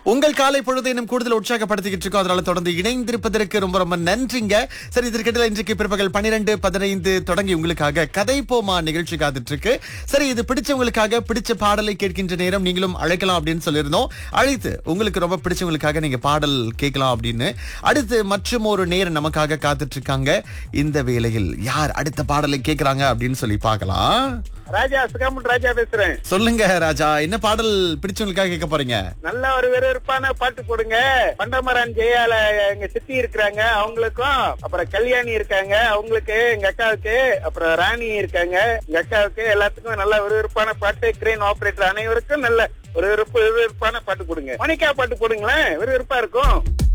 உங்கள் காலை பொழுதை இன்னும் கூடுதல் உற்சாகப்படுத்திக்கிட்டு இருக்கோம் அதனால தொடர்ந்து இணைந்திருப்பதற்கு ரொம்ப ரொம்ப நன்றிங்க சரி இதற்கிடையில இன்றைக்கு பிற்பகல் பன்னிரெண்டு பதினைந்து தொடங்கி உங்களுக்காக கதை போமா நிகழ்ச்சி காத்துட்டு இருக்கு சரி இது பிடிச்சவங்களுக்காக பிடிச்ச பாடலை கேட்கின்ற நேரம் நீங்களும் அழைக்கலாம் அப்படின்னு சொல்லியிருந்தோம் அழைத்து உங்களுக்கு ரொம்ப பிடிச்சவங்களுக்காக நீங்க பாடல் கேட்கலாம் அப்படின்னு அடுத்து மற்றும் ஒரு நேரம் நமக்காக காத்துட்டு இருக்காங்க இந்த வேளையில் யார் அடுத்த பாடலை கேட்கறாங்க அப்படின்னு சொல்லி பார்க்கலாம் ராஜா சுகாமன் ராஜா பேசுறேன் சொல்லுங்க ராஜா என்ன பாடல் பிடிச்சவங்களுக்காக கேட்க போறீங்க நல்ல ஒரு விறுவிறுப்பான பாட்டு போடுங்க பண்டமரான் ஜெயால எங்க சித்தி இருக்கிறாங்க அவங்களுக்கும் அப்புறம் கல்யாணி இருக்காங்க அவங்களுக்கு எங்க அக்காவுக்கு அப்புறம் ராணி இருக்காங்க எங்க அக்காவுக்கு எல்லாத்துக்கும் நல்ல விறுவிறுப்பான பாட்டு கிரெயின் ஆபரேட்டர் அனைவருக்கும் நல்ல ஒரு விறுவிறுப்பு விறுவிறுப்பான பாட்டு கொடுங்க மணிக்கா பாட்டு போடுங்களேன் விறுவிறுப்பா இருக்கும்